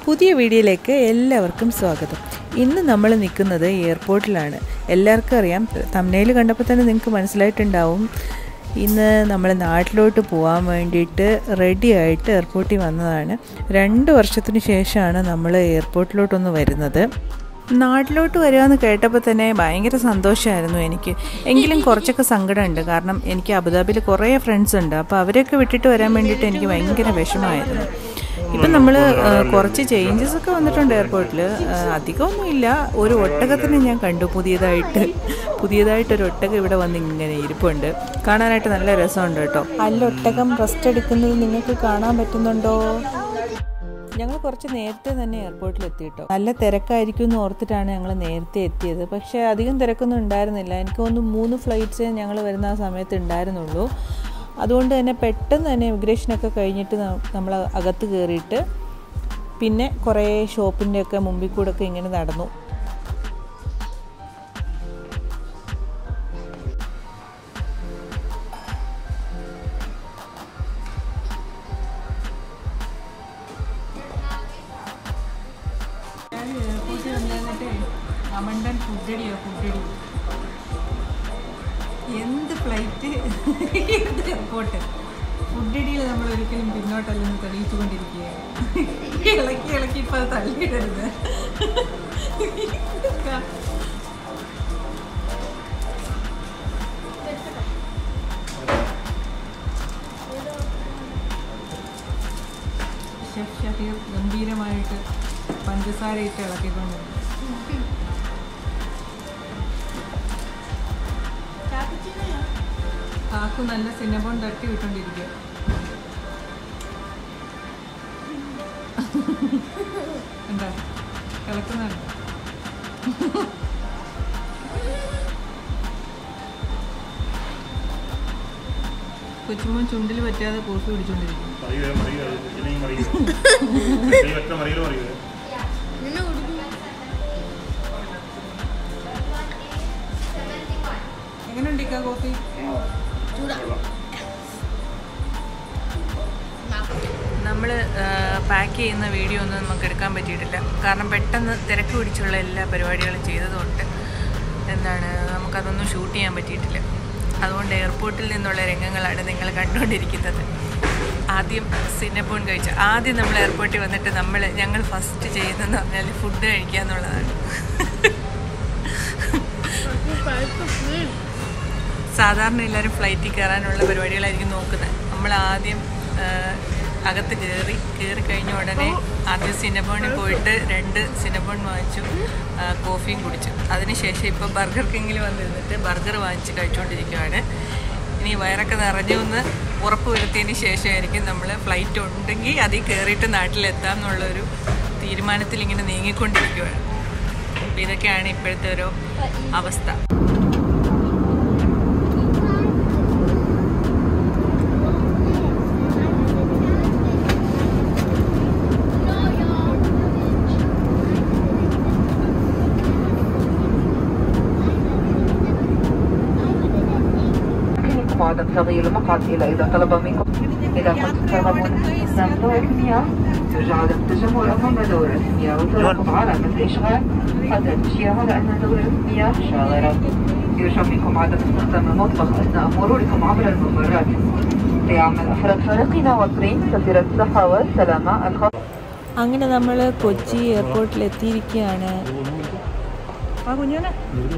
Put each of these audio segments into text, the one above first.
പുതിയ വീഡിയോയിലേക്ക് എല്ലാവർക്കും സ്വാഗതം ഇന്ന് നമ്മൾ നിൽക്കുന്നത് എയർപോർട്ടിലാണ് എല്ലാവർക്കും അറിയാം തമിഴ്നയിൽ കണ്ടപ്പോൾ തന്നെ നിങ്ങൾക്ക് മനസ്സിലായിട്ടുണ്ടാവും ഇന്ന് നമ്മൾ നാട്ടിലോട്ട് പോകാൻ വേണ്ടിയിട്ട് റെഡി ആയിട്ട് എയർപോർട്ടിൽ വന്നതാണ് രണ്ട് വർഷത്തിന് ശേഷമാണ് നമ്മൾ എയർപോർട്ടിലോട്ടൊന്ന് വരുന്നത് നാട്ടിലോട്ട് വരികയെന്ന് കേട്ടപ്പോൾ തന്നെ ഭയങ്കര സന്തോഷമായിരുന്നു എനിക്ക് എങ്കിലും കുറച്ചൊക്കെ സങ്കടമുണ്ട് കാരണം എനിക്ക് അബുദാബിയിൽ കുറേ ഫ്രണ്ട്സ് ഉണ്ട് അപ്പോൾ അവരെയൊക്കെ വിട്ടിട്ട് വരാൻ വേണ്ടിയിട്ട് എനിക്ക് ഭയങ്കര വിഷമമായിരുന്നു ഇപ്പം നമ്മൾ കുറച്ച് ചേഞ്ചസ് ഒക്കെ വന്നിട്ടുണ്ട് എയർപോർട്ടിൽ അധികമൊന്നുമില്ല ഒരു ഒട്ടകത്തിനെ ഞാൻ കണ്ടു പുതിയതായിട്ട് പുതിയതായിട്ടൊരു ഒട്ടകം ഇവിടെ വന്ന് ഇങ്ങനെ ഇരിപ്പുണ്ട് കാണാനായിട്ട് നല്ല രസമുണ്ട് കേട്ടോ അല്ല ഒട്ടകം റെസ്റ്റ് എടുക്കുന്നത് നിങ്ങൾക്ക് കാണാൻ പറ്റുന്നുണ്ടോ ഞങ്ങൾ കുറച്ച് നേരത്തെ തന്നെ എയർപോർട്ടിൽ എത്തി കേട്ടോ നല്ല തിരക്കായിരിക്കും എന്ന് ഓർത്തിട്ടാണ് ഞങ്ങൾ നേരത്തെ എത്തിയത് പക്ഷേ അധികം തിരക്കൊന്നും ഉണ്ടായിരുന്നില്ല എനിക്ക് തോന്നുന്നു മൂന്ന് ഫ്ലൈറ്റ്സേ ഞങ്ങൾ വരുന്ന ആ സമയത്ത് ഉണ്ടായിരുന്നുള്ളൂ അതുകൊണ്ട് തന്നെ പെട്ടെന്ന് തന്നെ ഇമിഗ്രേഷനൊക്കെ കഴിഞ്ഞിട്ട് നമ്മൾ അകത്ത് കയറിയിട്ട് പിന്നെ കുറേ ഷോപ്പിൻ്റെ ഒക്കെ മുമ്പിൽ കൂടെ ഒക്കെ ഇങ്ങനെ നടന്നു അമണ്ടൻ ഫുഡടിയോ ഫുഡടി എന്ത് ഫ്ലൈറ്റ് എന്ത് എയർപോർട്ട് ഫുഡടിയിൽ നമ്മൾ ഒരിക്കലും പിന്നോട്ടല്ലെന്ന് തെളിയിച്ചുകൊണ്ടിരിക്കുകയാണ് ഇളക്കി ഇളക്കി ഇപ്പോൾ അത് തള്ളിയിടരുത് ഷെഫ് ഷഹീർ ഗംഭീരമായിട്ട് പഞ്ചസാര ഇട്ട് ഇളക്കിക്കൊണ്ടിരുന്നു കാക്കു നല്ല സിനബോൺ തട്ടി വിട്ടോണ്ടിരിക്കുക എന്താ കിളക്കുന്നുണ്ട് കൊച്ചുമോൻ ചുണ്ടിൽ പറ്റാതെ കോഫി കുടിച്ചോണ്ടിരിക്കും മറിയുക മറിയുക ഇല്ലെങ്കിൽ മറിയുക കൈ ഒറ്റ മറിയലും മറിയുക എങ്ങനെയുണ്ട് ഇക്ക കോഫി നമ്മൾ പാക്ക് ചെയ്യുന്ന വീഡിയോ ഒന്നും നമുക്ക് എടുക്കാൻ പറ്റിയിട്ടില്ല കാരണം പെട്ടെന്ന് തിരക്ക് പിടിച്ചുള്ള എല്ലാ പരിപാടികളും ചെയ്തതുകൊണ്ട് എന്താണ് നമുക്കതൊന്നും ഷൂട്ട് ചെയ്യാൻ പറ്റിയിട്ടില്ല അതുകൊണ്ട് എയർപോർട്ടിൽ നിന്നുള്ള രംഗങ്ങളാണ് നിങ്ങൾ കണ്ടുകൊണ്ടിരിക്കുന്നത് ആദ്യം സിന്നപ്പോൺ കഴിച്ചു ആദ്യം നമ്മൾ എയർപോർട്ടിൽ വന്നിട്ട് നമ്മൾ ഞങ്ങൾ ഫസ്റ്റ് ചെയ്യുന്നതെന്ന് പറഞ്ഞാൽ ഫുഡ് കഴിക്കുക എന്നുള്ളതാണ് സാധാരണ എല്ലാവരും ഫ്ലൈറ്റിൽ കയറാനുള്ള പരിപാടികളായിരിക്കും നോക്കുന്നത് നമ്മൾ ആദ്യം അകത്ത് കയറി കയറി കഴിഞ്ഞ ഉടനെ ആദ്യം സിനബോണിൽ പോയിട്ട് രണ്ട് സിനബോൺ വാങ്ങിച്ചു കോഫിയും കുടിച്ചു അതിനുശേഷം ഇപ്പോൾ ബർഗർ കിങ്ങിൽ വന്നിരുന്നിട്ട് ബർഗർ വാങ്ങിച്ച് കഴിച്ചുകൊണ്ടിരിക്കുകയാണ് ഇനി വയറൊക്കെ നിറഞ്ഞു എന്ന് ഉറപ്പ് വരുത്തിയതിന് ശേഷമായിരിക്കും നമ്മൾ ഫ്ലൈറ്റ് ഉണ്ടെങ്കിൽ അതിൽ കയറിയിട്ട് നാട്ടിലെത്താം എന്നുള്ളൊരു തീരുമാനത്തിൽ ഇങ്ങനെ നീങ്ങിക്കൊണ്ടിരിക്കുകയാണ് അപ്പോൾ ഇതൊക്കെയാണ് ഇപ്പോഴത്തെ ഒരു അവസ്ഥ يمكنكم عدم تغيير المقعد إذا طلب منكم إذا كنتم ترغبون في استخدام دورة المياه يرجى عدم التجمع أمام دورة المياه وتوقف علامة الإشغال حتى تشير على أن دورة المياه شاغرة يرجى منكم عدم استخدام المطبخ أثناء مروركم عبر الممرات ليعمل أفراد فريقنا وطرين سفيرة الصحة والسلامة الخاصة അങ്ങനെ നമ്മൾ കൊച്ചി എയർപോർട്ടിൽ എത്തിയിരിക്കുകയാണ് ആ കുഞ്ഞോനെ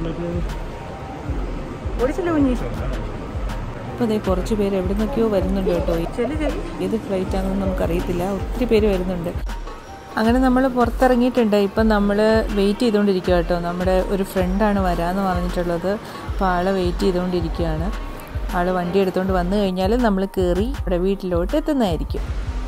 ഓടിച്ചല്ലോ കുഞ്ഞി അപ്പോൾ അതേ കുറച്ച് പേര് എവിടെ നിന്നൊക്കെയോ വരുന്നുണ്ട് കേട്ടോ ഏത് ഫ്ലൈറ്റ് ആണെന്ന് നമുക്കറിയത്തില്ല ഒത്തിരി പേര് വരുന്നുണ്ട് അങ്ങനെ നമ്മൾ പുറത്തിറങ്ങിയിട്ടുണ്ട് ഇപ്പം നമ്മൾ വെയിറ്റ് ചെയ്തുകൊണ്ടിരിക്കുക കേട്ടോ നമ്മുടെ ഒരു ഫ്രണ്ടാണ് വരാമെന്ന് പറഞ്ഞിട്ടുള്ളത് അപ്പോൾ ആളെ വെയിറ്റ് ചെയ്തുകൊണ്ടിരിക്കുകയാണ് ആൾ വണ്ടി എടുത്തുകൊണ്ട് വന്നു കഴിഞ്ഞാൽ നമ്മൾ കയറി ഇവിടെ വീട്ടിലോട്ട് എത്തുന്നതായിരിക്കും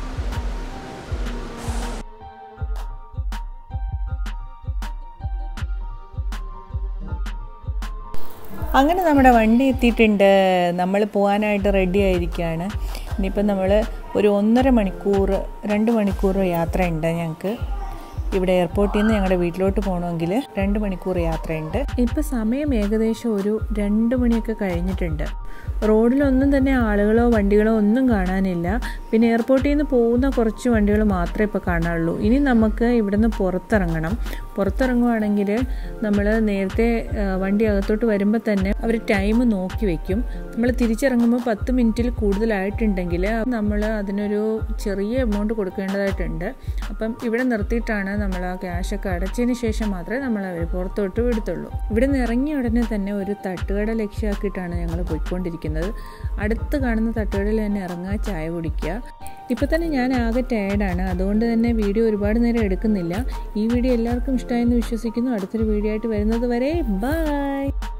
അങ്ങനെ നമ്മുടെ വണ്ടി എത്തിയിട്ടുണ്ട് നമ്മൾ പോകാനായിട്ട് റെഡി ആയിരിക്കുകയാണ് ഇനിയിപ്പം നമ്മൾ ഒരു ഒന്നര മണിക്കൂർ രണ്ട് മണിക്കൂർ യാത്രയുണ്ട് ഞങ്ങൾക്ക് ഇവിടെ എയർപോർട്ടിൽ നിന്ന് ഞങ്ങളുടെ വീട്ടിലോട്ട് പോകണമെങ്കിൽ രണ്ട് മണിക്കൂർ യാത്രയുണ്ട് ഇപ്പം സമയം ഏകദേശം ഒരു രണ്ട് മണിയൊക്കെ കഴിഞ്ഞിട്ടുണ്ട് റോഡിലൊന്നും തന്നെ ആളുകളോ വണ്ടികളോ ഒന്നും കാണാനില്ല പിന്നെ എയർപോർട്ടിൽ നിന്ന് പോകുന്ന കുറച്ച് വണ്ടികൾ മാത്രമേ ഇപ്പോൾ കാണാനുള്ളൂ ഇനി നമുക്ക് ഇവിടുന്ന് പുറത്തിറങ്ങണം പുറത്തിറങ്ങുവാണെങ്കിൽ നമ്മൾ നേരത്തെ ആ, വണ്ടി അകത്തോട്ട് വരുമ്പോൾ തന്നെ അവർ ടൈം നോക്കി വെക്കും നമ്മൾ തിരിച്ചിറങ്ങുമ്പോൾ പത്ത് മിനിറ്റിൽ കൂടുതലായിട്ടുണ്ടെങ്കിൽ നമ്മൾ അതിനൊരു ചെറിയ എമൗണ്ട് കൊടുക്കേണ്ടതായിട്ടുണ്ട് അപ്പം ഇവിടെ നിർത്തിയിട്ടാണ് നമ്മൾ ആ ക്യാഷൊക്കെ അടച്ചതിന് ശേഷം മാത്രമേ നമ്മൾ അവർ പുറത്തോട്ട് വിടത്തുള്ളൂ ഇവിടെ നിന്ന് ഇറങ്ങിയ ഉടനെ തന്നെ ഒരു തട്ടുകട ലക്ഷ്യമാക്കിയിട്ടാണ് ഞങ്ങൾ പോയിക്കൊണ്ടിരിക്കുന്നത് അടുത്ത് കാണുന്ന തട്ടുകടയിൽ തന്നെ ഇറങ്ങുക ചായ കുടിക്കുക ഇപ്പം തന്നെ ഞാൻ ആകെ ടയേർഡാണ് അതുകൊണ്ട് തന്നെ വീഡിയോ ഒരുപാട് നേരം എടുക്കുന്നില്ല ഈ വീഡിയോ എല്ലാവർക്കും ഇഷ്ടമായെന്ന് വിശ്വസിക്കുന്നു അടുത്തൊരു വീഡിയോ ആയിട്ട് വരുന്നത് വരെ ബൈ